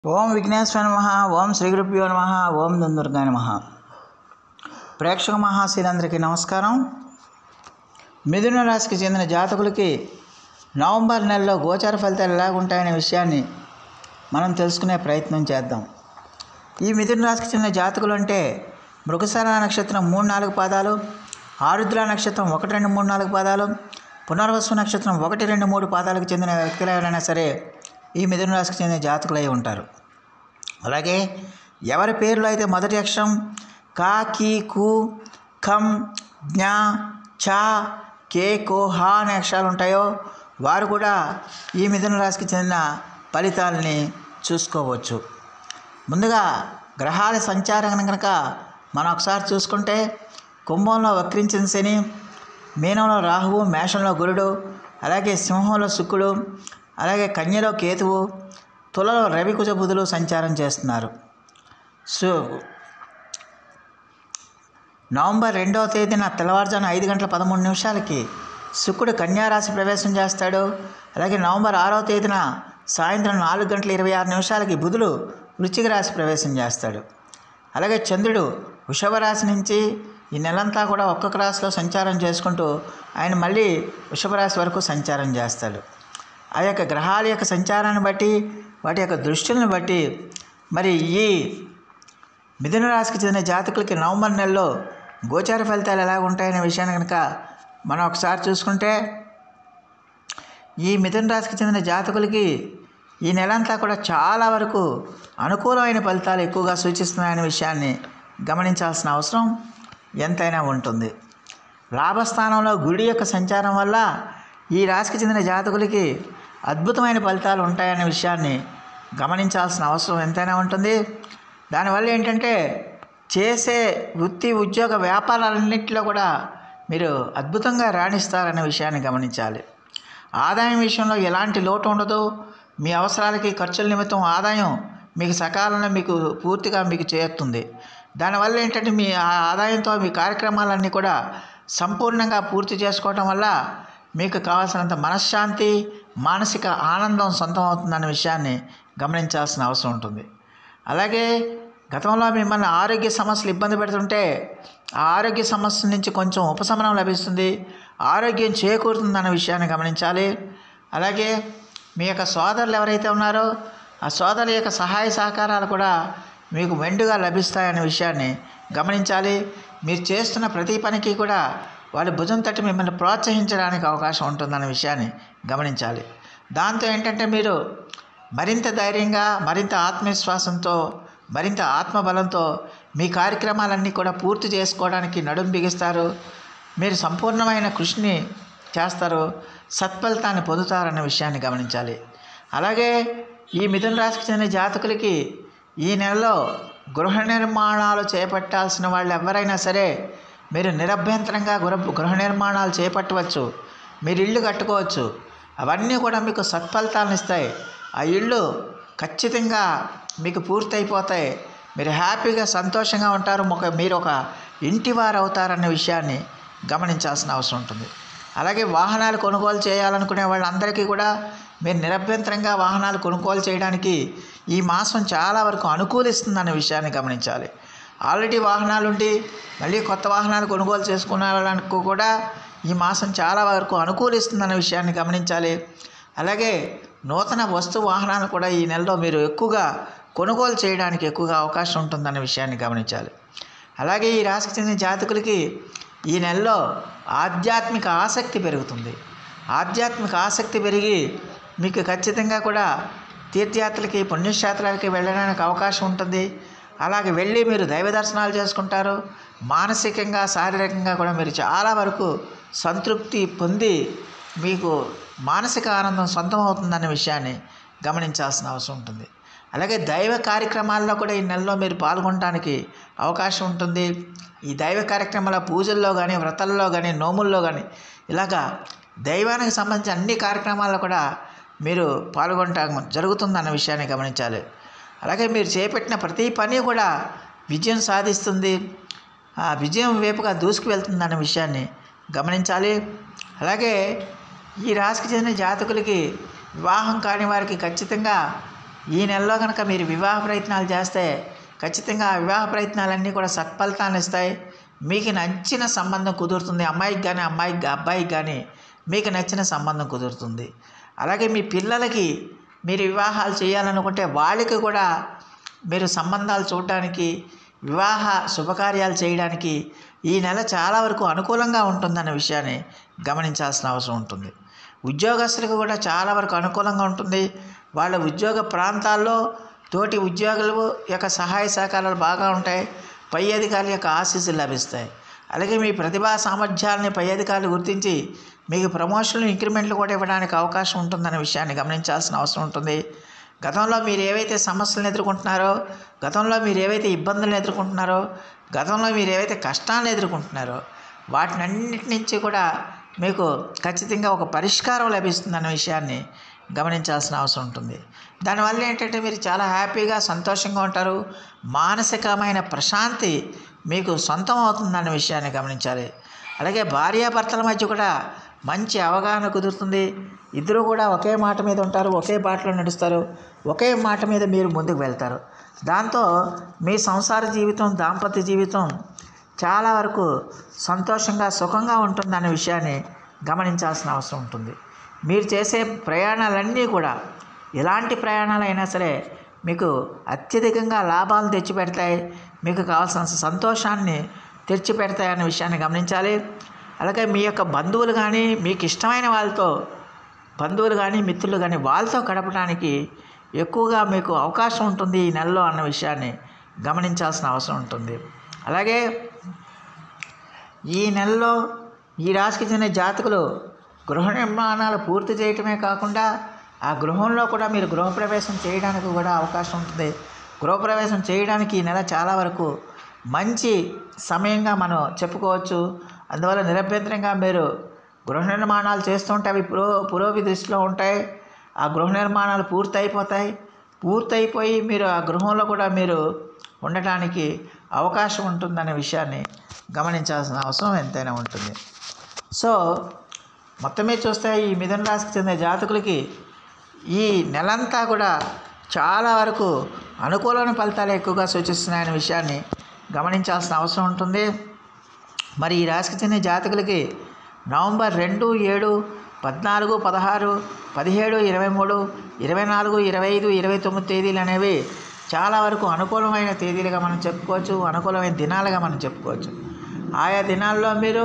ఓం విఘ్నేశ్వర నమ ఓం శ్రీ గురుభ్యో నమ ఓం దుందుర్గా నమ ప్రేక్షక మహాశీలందరికీ నమస్కారం మిథున రాశికి చెందిన జాతకులకి నవంబర్ నెలలో గోచార ఫలితాలు ఎలాగుంటాయనే విషయాన్ని మనం తెలుసుకునే ప్రయత్నం చేద్దాం ఈ మిథున రాశికి చెందిన జాతకులు అంటే మృగశర నక్షత్రం మూడు నాలుగు పాదాలు ఆరుద్ర నక్షత్రం ఒకటి రెండు మూడు నాలుగు పాదాలు పునర్వసు నక్షత్రం ఒకటి రెండు మూడు పాదాలకు చెందిన వ్యక్తులు ఎవరైనా సరే ఈ మిథున రాశికి చెందిన జాతకులు అయి ఉంటారు అలాగే ఎవరి పేర్లు అయితే మొదటి అక్షరం కా కీ కు ఖం జ్ఞా చా కే కో హా అనే అక్షరాలు ఉంటాయో వారు కూడా ఈ మిథున రాశికి చెందిన ఫలితాలని చూసుకోవచ్చు ముందుగా గ్రహాల సంచారం కనుక మనం ఒకసారి చూసుకుంటే కుంభంలో వక్రించిన శని మీనంలో రాహువు మేషంలో గురుడు అలాగే సింహంలో శుక్రుడు అలాగే కన్యలో కేతువు తులలో రవి కుజ బుధులు సంచారం చేస్తున్నారు సో నవంబర్ రెండవ తేదీన తెల్లవారుజామున ఐదు గంటల పదమూడు నిమిషాలకి శుక్రుడు కన్యారాశి ప్రవేశం చేస్తాడు అలాగే నవంబర్ ఆరవ తేదీన సాయంత్రం నాలుగు గంటల ఇరవై ఆరు నిమిషాలకి బుధుడు వృశ్చిక రాశి ప్రవేశం చేస్తాడు అలాగే చంద్రుడు వృషభ రాశి నుంచి ఈ నెలంతా కూడా ఒక్కొక్క రాశిలో సంచారం చేసుకుంటూ ఆయన మళ్ళీ వృషభ రాశి వరకు సంచారం చేస్తాడు ఆ యొక్క గ్రహాల యొక్క సంచారాన్ని బట్టి వాటి యొక్క దృష్టిని బట్టి మరి ఈ మిథున రాశికి చెందిన జాతకులకి నవంబర్ నెలలో గోచార ఫలితాలు ఎలా ఉంటాయనే విషయాన్ని కనుక మనం ఒకసారి చూసుకుంటే ఈ మిథున రాశికి చెందిన జాతకులకి ఈ నెలంతా కూడా చాలా వరకు అనుకూలమైన ఫలితాలు ఎక్కువగా సూచిస్తున్నాయనే విషయాన్ని గమనించాల్సిన అవసరం ఎంతైనా ఉంటుంది లాభస్థానంలో గుడి యొక్క సంచారం వల్ల ఈ రాశికి చెందిన జాతకులకి అద్భుతమైన ఫలితాలు ఉంటాయనే విషయాన్ని గమనించాల్సిన అవసరం ఎంతైనా ఉంటుంది దానివల్ల ఏంటంటే చేసే వృత్తి ఉద్యోగ వ్యాపారాలన్నింటిలో కూడా మీరు అద్భుతంగా రాణిస్తారనే విషయాన్ని గమనించాలి ఆదాయం విషయంలో ఎలాంటి లోటు ఉండదు మీ అవసరాలకి ఖర్చుల నిమిత్తం ఆదాయం మీకు సకాలంలో మీకు పూర్తిగా మీకు చేరుతుంది దానివల్ల ఏంటంటే మీ ఆ ఆదాయంతో మీ కార్యక్రమాలన్నీ కూడా సంపూర్ణంగా పూర్తి చేసుకోవటం వల్ల మీకు కావాల్సినంత మనశ్శాంతి మానసిక ఆనందం సొంతం అవుతుందన్న విషయాన్ని గమనించాల్సిన అవసరం ఉంటుంది అలాగే గతంలో మిమ్మల్ని ఆరోగ్య సమస్యలు ఇబ్బంది పెడుతుంటే ఆ ఆరోగ్య సమస్య నుంచి కొంచెం ఉపశమనం లభిస్తుంది ఆరోగ్యం చేకూరుతుందన్న విషయాన్ని గమనించాలి అలాగే మీ యొక్క సోదరులు ఎవరైతే ఉన్నారో ఆ సోదరుల యొక్క సహాయ సహకారాలు కూడా మీకు మెండుగా లభిస్తాయనే విషయాన్ని గమనించాలి మీరు చేస్తున్న ప్రతి పనికి కూడా వాళ్ళు భుజం తట్టి మిమ్మల్ని ప్రోత్సహించడానికి అవకాశం ఉంటుందన్న విషయాన్ని గమనించాలి దాంతో ఏంటంటే మీరు మరింత ధైర్యంగా మరింత ఆత్మవిశ్వాసంతో మరింత ఆత్మబలంతో మీ కార్యక్రమాలన్నీ కూడా పూర్తి చేసుకోవడానికి నడుం బిగిస్తారు మీరు సంపూర్ణమైన కృషిని చేస్తారు సత్ఫలితాన్ని పొందుతారన్న విషయాన్ని గమనించాలి అలాగే ఈ మిథున రాశికి చెందిన జాతకులకి ఈ నెలలో గృహ నిర్మాణాలు చేపట్టాల్సిన వాళ్ళు ఎవరైనా సరే మీరు నిరభ్యంతరంగా గృహ గృహ నిర్మాణాలు చేపట్టవచ్చు మీరు ఇల్లు కట్టుకోవచ్చు అవన్నీ కూడా మీకు సత్ఫలితాలను ఇస్తాయి ఆ ఇళ్ళు ఖచ్చితంగా మీకు పూర్తయిపోతాయి మీరు హ్యాపీగా సంతోషంగా ఉంటారు ఒక మీరు ఒక ఇంటివారు అవుతారన్న విషయాన్ని గమనించాల్సిన అవసరం ఉంటుంది అలాగే వాహనాలు కొనుగోలు చేయాలనుకునే వాళ్ళందరికీ కూడా మీరు నిరభ్యంతరంగా వాహనాలు కొనుగోలు చేయడానికి ఈ మాసం చాలా వరకు అనుకూలిస్తుందన్న విషయాన్ని గమనించాలి ఆల్రెడీ వాహనాలు ఉండి మళ్ళీ కొత్త వాహనాలు కొనుగోలు చేసుకునే వాళ్ళకు కూడా ఈ మాసం చాలా వరకు అనుకూలిస్తుందన్న విషయాన్ని గమనించాలి అలాగే నూతన వస్తు వాహనాలు కూడా ఈ నెలలో మీరు ఎక్కువగా కొనుగోలు చేయడానికి ఎక్కువగా అవకాశం ఉంటుందన్న విషయాన్ని గమనించాలి అలాగే ఈ రాశికి చెందిన జాతకులకి ఈ నెలలో ఆధ్యాత్మిక ఆసక్తి పెరుగుతుంది ఆధ్యాత్మిక ఆసక్తి పెరిగి మీకు ఖచ్చితంగా కూడా తీర్థయాత్రలకి పుణ్యక్షేత్రాలకి వెళ్ళడానికి అవకాశం ఉంటుంది అలాగే వెళ్ళి మీరు దైవ దర్శనాలు చేసుకుంటారు మానసికంగా శారీరకంగా కూడా మీరు చాలా వరకు సంతృప్తి పొంది మీకు మానసిక ఆనందం సొంతం అవుతుందనే విషయాన్ని గమనించాల్సిన అవసరం ఉంటుంది అలాగే దైవ కార్యక్రమాల్లో కూడా ఈ నెలలో మీరు పాల్గొనడానికి అవకాశం ఉంటుంది ఈ దైవ కార్యక్రమాల పూజల్లో కానీ వ్రతాల్లో కానీ నోముల్లో కానీ ఇలాగా దైవానికి సంబంధించిన అన్ని కార్యక్రమాల్లో కూడా మీరు పాల్గొనటం జరుగుతుందన్న విషయాన్ని గమనించాలి అలాగే మీరు చేపట్టిన ప్రతి పని కూడా విజయం సాధిస్తుంది ఆ విజయం వైపుగా దూసుకు వెళ్తుందన్న విషయాన్ని గమనించాలి అలాగే ఈ రాశికి చెందిన జాతకులకి వివాహం కాని వారికి ఖచ్చితంగా ఈ నెలలో కనుక మీరు వివాహ ప్రయత్నాలు చేస్తే ఖచ్చితంగా ఆ వివాహ ప్రయత్నాలన్నీ కూడా సత్ఫలితాన్ని ఇస్తాయి మీకు నచ్చిన సంబంధం కుదురుతుంది అమ్మాయికి కానీ అమ్మాయికి అబ్బాయికి కానీ మీకు నచ్చిన సంబంధం కుదురుతుంది అలాగే మీ పిల్లలకి మీరు వివాహాలు చేయాలనుకుంటే వాళ్ళకి కూడా మీరు సంబంధాలు చూడడానికి వివాహ శుభకార్యాలు చేయడానికి ఈ నెల చాలా వరకు అనుకూలంగా ఉంటుందన్న విషయాన్ని గమనించాల్సిన అవసరం ఉంటుంది ఉద్యోగస్తులకు కూడా చాలా వరకు అనుకూలంగా ఉంటుంది వాళ్ళ ఉద్యోగ ప్రాంతాల్లో తోటి ఉద్యోగుల యొక్క సహాయ సహకారాలు బాగా ఉంటాయి పై అధికారుల యొక్క ఆశీస్సులు లభిస్తాయి అలాగే మీ ప్రతిభా సామర్థ్యాలని పై అధికారులు గుర్తించి మీకు ప్రమోషన్లు ఇంక్రిమెంట్లు కూడా ఇవ్వడానికి అవకాశం ఉంటుందన్న విషయాన్ని గమనించాల్సిన అవసరం ఉంటుంది గతంలో మీరు ఏవైతే సమస్యలను ఎదుర్కొంటున్నారో గతంలో మీరు ఏవైతే ఇబ్బందులను ఎదుర్కొంటున్నారో గతంలో మీరు ఏవైతే కష్టాలను ఎదుర్కొంటున్నారో వాటినన్నిటి నుంచి కూడా మీకు ఖచ్చితంగా ఒక పరిష్కారం లభిస్తుందన్న విషయాన్ని గమనించాల్సిన అవసరం ఉంటుంది దానివల్ల ఏంటంటే మీరు చాలా హ్యాపీగా సంతోషంగా ఉంటారు మానసికమైన ప్రశాంతి మీకు సొంతం అవుతుందన్న విషయాన్ని గమనించాలి అలాగే భార్యాభర్తల మధ్య కూడా మంచి అవగాహన కుదురుతుంది ఇద్దరు కూడా ఒకే మాట మీద ఉంటారు ఒకే బాటలో నడుస్తారు ఒకే మాట మీద మీరు ముందుకు వెళ్తారు దాంతో మీ సంసార జీవితం దాంపత్య జీవితం చాలా వరకు సంతోషంగా సుఖంగా ఉంటుందనే విషయాన్ని గమనించాల్సిన అవసరం ఉంటుంది మీరు చేసే ప్రయాణాలన్నీ కూడా ఎలాంటి ప్రయాణాలైనా సరే మీకు అత్యధికంగా లాభాలు తెచ్చిపెడతాయి మీకు కావాల్సిన సంతోషాన్ని తెచ్చిపెడతాయి అనే విషయాన్ని గమనించాలి అలాగే మీ యొక్క బంధువులు కానీ మీకు ఇష్టమైన వాళ్ళతో బంధువులు కానీ మిత్రులు కానీ వాళ్ళతో గడపడానికి ఎక్కువగా మీకు అవకాశం ఉంటుంది ఈ నెలలో అన్న విషయాన్ని గమనించాల్సిన అవసరం ఉంటుంది అలాగే ఈ నెలలో ఈ రాశికి చెందిన జాతకులు గృహ నిర్మాణాలు పూర్తి చేయటమే కాకుండా ఆ గృహంలో కూడా మీరు గృహప్రవేశం చేయడానికి కూడా అవకాశం ఉంటుంది గృహప్రవేశం చేయడానికి ఈ నెల చాలా వరకు మంచి సమయంగా మనం చెప్పుకోవచ్చు అందువల్ల నిరభ్యంతరంగా మీరు గృహ నిర్మాణాలు చేస్తుంటే అవి పురో పురోగతి దృష్టిలో ఉంటాయి ఆ గృహ నిర్మాణాలు పూర్తయిపోతాయి పూర్తయిపోయి మీరు ఆ గృహంలో కూడా మీరు ఉండటానికి అవకాశం ఉంటుందనే విషయాన్ని గమనించాల్సిన అవసరం ఎంతైనా ఉంటుంది సో మొత్తం మీద చూస్తే ఈ మిథున రాశికి చెందిన జాతకులకి ఈ నెలంతా కూడా చాలా వరకు అనుకూలమైన ఫలితాలు ఎక్కువగా సూచిస్తున్నాయనే విషయాన్ని గమనించాల్సిన అవసరం ఉంటుంది మరి ఈ రాశికి చెందిన జాతకులకి నవంబర్ రెండు ఏడు పద్నాలుగు పదహారు పదిహేడు ఇరవై మూడు ఇరవై నాలుగు ఇరవై ఐదు ఇరవై తొమ్మిది తేదీలు అనేవి చాలా వరకు అనుకూలమైన తేదీలుగా మనం చెప్పుకోవచ్చు అనుకూలమైన దినాలుగా మనం చెప్పుకోవచ్చు ఆయా దినాల్లో మీరు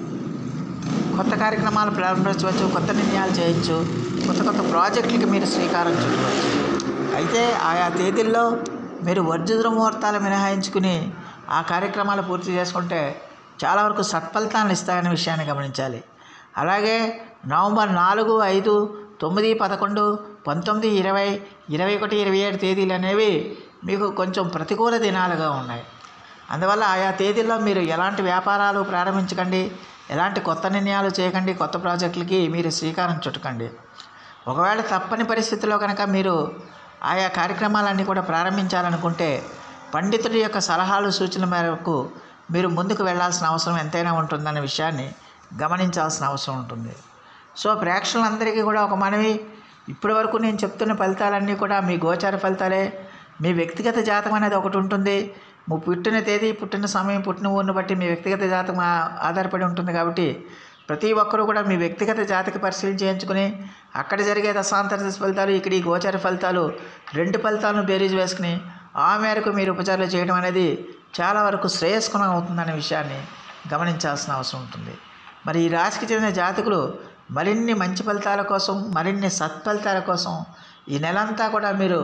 కొత్త కార్యక్రమాలు ప్రారంభించవచ్చు కొత్త నిర్ణయాలు చేయొచ్చు కొత్త కొత్త ప్రాజెక్టులకి మీరు శ్రీకారం చుట్టవచ్చు అయితే ఆయా తేదీల్లో మీరు వర్జుద్ర ముహూర్తాలు మినహాయించుకుని ఆ కార్యక్రమాలు పూర్తి చేసుకుంటే చాలా వరకు సత్ఫలితాలను ఇస్తాయనే విషయాన్ని గమనించాలి అలాగే నవంబర్ నాలుగు ఐదు తొమ్మిది పదకొండు పంతొమ్మిది ఇరవై ఇరవై ఒకటి ఇరవై ఏడు తేదీలు అనేవి మీకు కొంచెం ప్రతికూల దినాలుగా ఉన్నాయి అందువల్ల ఆయా తేదీల్లో మీరు ఎలాంటి వ్యాపారాలు ప్రారంభించకండి ఎలాంటి కొత్త నిర్ణయాలు చేయకండి కొత్త ప్రాజెక్టులకి మీరు శ్రీకారం చుట్టకండి ఒకవేళ తప్పని పరిస్థితిలో కనుక మీరు ఆయా కార్యక్రమాలన్నీ కూడా ప్రారంభించాలనుకుంటే పండితుడి యొక్క సలహాలు సూచనల మేరకు మీరు ముందుకు వెళ్ళాల్సిన అవసరం ఎంతైనా ఉంటుందన్న విషయాన్ని గమనించాల్సిన అవసరం ఉంటుంది సో ప్రేక్షకులందరికీ కూడా ఒక మనవి ఇప్పటి వరకు నేను చెప్తున్న ఫలితాలన్నీ కూడా మీ గోచార ఫలితాలే మీ వ్యక్తిగత జాతకం అనేది ఒకటి ఉంటుంది మీ పుట్టిన తేదీ పుట్టిన సమయం పుట్టిన ఊరిని బట్టి మీ వ్యక్తిగత జాతకం ఆ- ఆధారపడి ఉంటుంది కాబట్టి ప్రతి ఒక్కరూ కూడా మీ వ్యక్తిగత జాతక పరిశీలన చేయించుకుని అక్కడ జరిగే దశాంతర దశ ఫలితాలు ఇక్కడ ఈ గోచార ఫలితాలు రెండు ఫలితాలను బేరీజ్ వేసుకుని ఆ మేరకు మీరు ఉపచారాలు చేయడం అనేది చాలా వరకు శ్రేయస్కరం అవుతుందనే విషయాన్ని గమనించాల్సిన అవసరం ఉంటుంది మరి ఈ రాశికి చెందిన జాతకులు మరిన్ని మంచి ఫలితాల కోసం మరిన్ని సత్ఫలితాల కోసం ఈ నెలంతా కూడా మీరు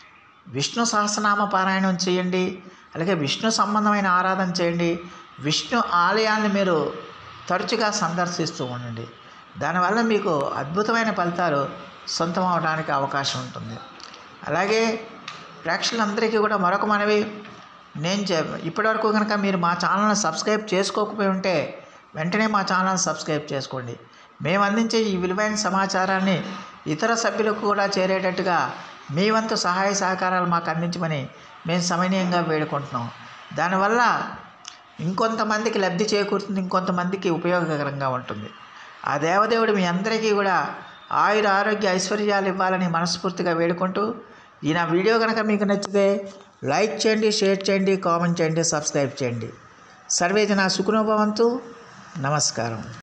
విష్ణు సహస్రనామ పారాయణం చేయండి అలాగే విష్ణు సంబంధమైన ఆరాధన చేయండి విష్ణు ఆలయాన్ని మీరు తరచుగా సందర్శిస్తూ ఉండండి దానివల్ల మీకు అద్భుతమైన ఫలితాలు సొంతం అవడానికి అవకాశం ఉంటుంది అలాగే ప్రేక్షకులందరికీ కూడా మరొక మనవి నేను చె ఇప్పటివరకు కనుక మీరు మా ఛానల్ని సబ్స్క్రైబ్ చేసుకోకపోయి ఉంటే వెంటనే మా ఛానల్ సబ్స్క్రైబ్ చేసుకోండి మేము అందించే ఈ విలువైన సమాచారాన్ని ఇతర సభ్యులకు కూడా చేరేటట్టుగా మీ వంతు సహాయ సహకారాలు మాకు అందించమని మేము సమనీయంగా వేడుకుంటున్నాం దానివల్ల ఇంకొంతమందికి లబ్ధి చేకూరుతుంది ఇంకొంతమందికి ఉపయోగకరంగా ఉంటుంది ఆ దేవదేవుడు మీ అందరికీ కూడా ఆయుర ఆరోగ్య ఐశ్వర్యాలు ఇవ్వాలని మనస్ఫూర్తిగా వేడుకుంటూ ఈ నా వీడియో కనుక మీకు నచ్చితే లైక్ చేయండి షేర్ చేయండి కామెంట్ చేయండి సబ్స్క్రైబ్ చేయండి సర్వేజన సుఖనోభవంతు నమస్కారం